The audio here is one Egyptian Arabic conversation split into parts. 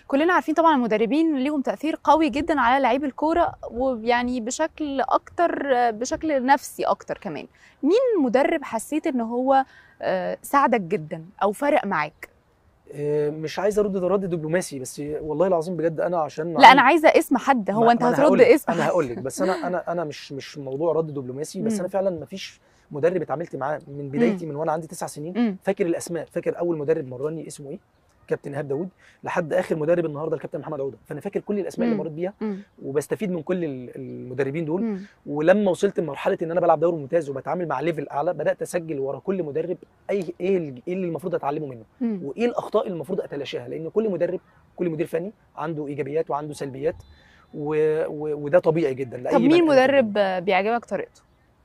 كلنا عارفين طبعا المدربين ليهم تاثير قوي جدا على لعيب الكوره ويعني بشكل اكتر بشكل نفسي اكتر كمان مين مدرب حسيت ان هو آه، ساعدك جدا او فرق معاك آه، مش عايز ارد رد دبلوماسي بس والله العظيم بجد انا عشان لا انا عايزه اسم حد هو ما- انت ما أنا هترد هقولك- اسم انا حد. هقول لك بس انا انا انا مش مش موضوع رد دبلوماسي بس مم. انا فعلا ما فيش مدرب اتعاملت معاه من بدايتي من وانا عندي تسع سنين مم. فاكر الاسماء فاكر اول مدرب مرني اسمه ايه كابتن ايهاب داوود لحد اخر مدرب النهارده الكابتن محمد عوده فانا فاكر كل الاسماء اللي مم. مريت بيها مم. وبستفيد من كل ال- المدربين دول مم. ولما وصلت لمرحله ان انا بلعب دوري ممتاز وبتعامل مع ليفل اعلى بدات اسجل ورا كل مدرب اي ايه ال- ايه اللي المفروض اتعلمه منه مم. وايه الاخطاء اللي المفروض اتلاشاها لان كل مدرب كل مدير فني عنده ايجابيات وعنده سلبيات و... و... وده طبيعي جدا لأي طب مين مكان في الدنيا. مدرب آه، بيعجبك طريقته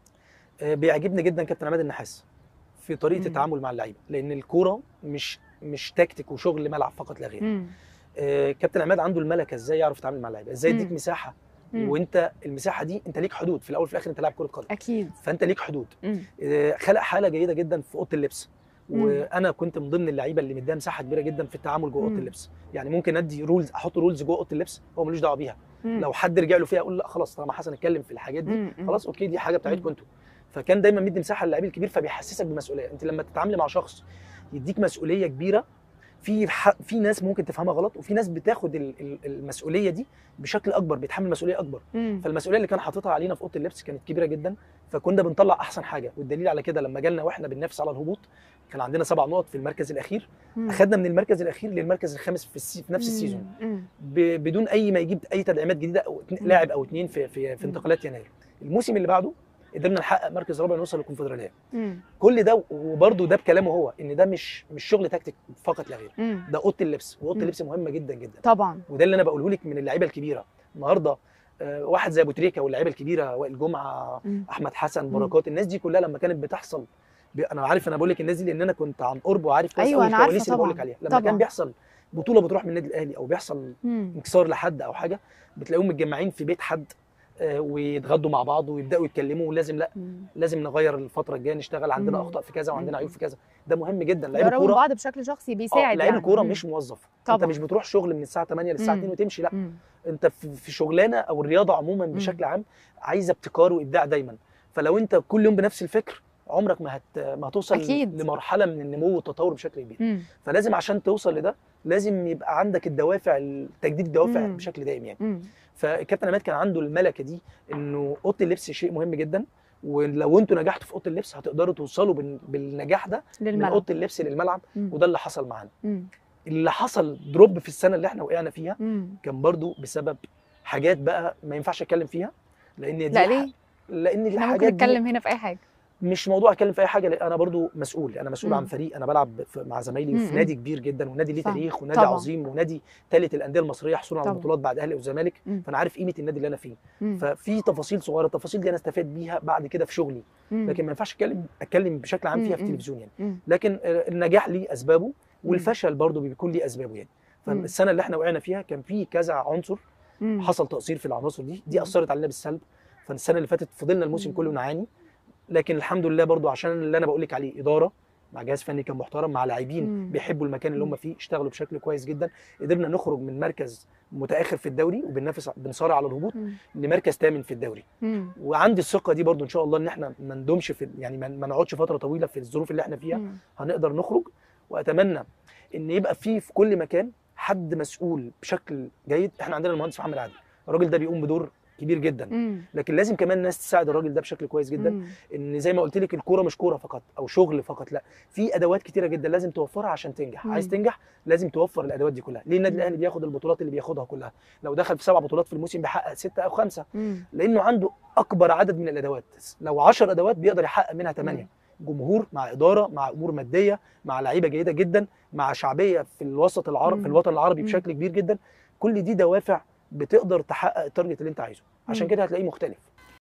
آه، بيعجبني جدا كابتن عماد النحاس في طريقه مم. التعامل مع اللعيبه لان الكوره مش مش تكتيك وشغل ملعب فقط لا غير مم. آه، كابتن عماد عنده الملكه ازاي يعرف يتعامل مع اللعيبه ازاي يديك مم. مساحه مم. وانت المساحه دي انت ليك حدود في الاول وفي الاخر انت لاعب كره قدم اكيد فانت ليك حدود مم. آه، خلق حاله جيده جدا في اوضه اللبس مم. وانا كنت من ضمن اللعيبه اللي مديها مساحه كبيره جدا في التعامل جوه اوضه مم. اللبس يعني ممكن ادي رولز احط رولز جوه اوضه اللبس هو ملوش دعوه بيها مم. لو حد رجع له فيها اقول لا خلاص طالما حسن اتكلم في الحاجات دي مم. مم. خلاص اوكي دي حاجه بتاعتكم مم. انتوا فكان دايما مدي مساحه للاعب الكبير فبيحسسك بمسؤوليه انت لما تتعاملي مع شخص يديك مسؤوليه كبيره في ح... في ناس ممكن تفهمها غلط وفي ناس بتاخد ال- ال- المسؤوليه دي بشكل اكبر بيتحمل مسؤوليه اكبر مم. فالمسؤوليه اللي كان حاططها علينا في اوضه اللبس كانت كبيره جدا فكنا بنطلع احسن حاجه والدليل على كده لما جالنا واحنا بننافس على الهبوط كان عندنا سبع نقط في المركز الاخير مم. اخذنا من المركز الاخير للمركز الخامس في, السي... في نفس السيزون مم. ب... بدون اي ما يجيب اي تدعيمات جديده او اتنين- مم. لاعب او اثنين في في, في مم. انتقالات يناير الموسم اللي بعده قدرنا نحقق مركز رابع نوصل للكونفدراليه مم. كل ده وبرده ده بكلامه هو ان ده مش مش شغل تكتيك فقط لا غير مم. ده اوضه اللبس واوضه مم. اللبس مهمه جدا جدا طبعا وده اللي انا بقوله لك من اللعيبه الكبيره النهارده آه، واحد زي ابو تريكه واللعيبه الكبيره وائل جمعه مم. احمد حسن مم. بركات الناس دي كلها لما كانت بتحصل ب- انا عارف انا بقول لك الناس دي لان انا كنت عن قرب وعارف كويس أيوة، أوي أنا عارفة الكواليس اللي بقول لك طبعاً. عليها لما طبعاً. كان بيحصل بطوله بتروح من النادي الاهلي او بيحصل مم. انكسار لحد او حاجه بتلاقيهم متجمعين في بيت حد آه، ويتغدوا مع بعض ويبداوا يتكلموا ولازم لا مم. لازم نغير الفتره الجايه نشتغل عندنا مم. اخطاء في كذا وعندنا مم. عيوب في كذا ده مهم جدا لعيب يقربوا من الكوره بعض بشكل شخصي اه بيساعد لعيب يعني. الكوره مم. مش موظف طبعاً. انت مش بتروح شغل من الساعه 8 للساعه مم. 2 وتمشي لا مم. انت في في شغلانه او الرياضه عموما مم. بشكل عام عايزه ابتكار وابداع دايما فلو انت كل يوم بنفس الفكر عمرك ما هت ما هتوصل أكيد. لمرحله من النمو والتطور بشكل كبير مم. فلازم عشان توصل لده لازم يبقى عندك الدوافع تجديد الدوافع مم. بشكل دائم يعني مم. فالكابتن عماد كان عنده الملكه دي انه اوضه اللبس شيء مهم جدا ولو انتوا نجحتوا في اوضه اللبس هتقدروا توصلوا بال- بالنجاح ده من للملعب اوضه اللبس للملعب مم. وده اللي حصل معانا مم. اللي حصل دروب في السنه اللي احنا وقعنا فيها مم. كان برضو بسبب حاجات بقى ما ينفعش اتكلم فيها لان دي لا ح- ليه؟ لان دي احنا ممكن حاجات دي نتكلم هنا في اي حاجه مش موضوع اتكلم في اي حاجه لأن انا برضو مسؤول انا مسؤول مم. عن فريق انا بلعب في- مع زمايلي مم. في نادي كبير جدا ونادي ليه صح. تاريخ ونادي طبعا. عظيم ونادي ثالث الانديه المصريه حصولا على طبعا. البطولات بعد اهلي والزمالك مم. فانا عارف قيمه النادي اللي انا فيه مم. ففي تفاصيل صغيره التفاصيل دي انا استفاد بيها بعد كده في شغلي مم. لكن ما ينفعش اتكلم اتكلم بشكل عام فيها في مم. التلفزيون يعني مم. لكن آه، النجاح ليه اسبابه والفشل برضو بيكون ليه اسبابه يعني مم. فالسنه اللي احنا وقعنا فيها كان في كذا عنصر مم. حصل تقصير في العناصر دي دي مم. اثرت علينا بالسلب فالسنه اللي فاتت فضلنا الموسم مم. كله نعاني لكن الحمد لله برضو عشان اللي انا بقول لك عليه اداره مع جهاز فني كان محترم مع لاعبين مم. بيحبوا المكان اللي مم. هم فيه اشتغلوا بشكل كويس جدا قدرنا نخرج من مركز متاخر في الدوري وبننافس بنصارع على الهبوط مم. لمركز ثامن في الدوري مم. وعندي الثقه دي برضو ان شاء الله ان احنا ما ندومش في يعني ما ما نقعدش فتره طويله في الظروف اللي احنا فيها مم. هنقدر نخرج واتمنى ان يبقى في في كل مكان حد مسؤول بشكل جيد احنا عندنا المهندس محمد عادل الراجل ده بيقوم بدور كبير جدا مم. لكن لازم كمان الناس تساعد الراجل ده بشكل كويس جدا مم. ان زي ما قلت لك الكوره مش كوره فقط او شغل فقط لا في ادوات كتيره جدا لازم توفرها عشان تنجح مم. عايز تنجح لازم توفر الادوات دي كلها ليه النادي مم. الاهلي بياخد البطولات اللي بياخدها كلها لو دخل في سبع بطولات في الموسم بيحقق سته او خمسه مم. لانه عنده اكبر عدد من الادوات لو 10 ادوات بيقدر يحقق منها 8 جمهور مع اداره مع امور ماديه مع لعيبه جيده جدا مع شعبيه في الوسط العربي مم. في الوطن العربي مم. بشكل كبير جدا كل دي دوافع بتقدر تحقق التارجت اللي انت عايزه عشان مم. كده هتلاقيه مختلف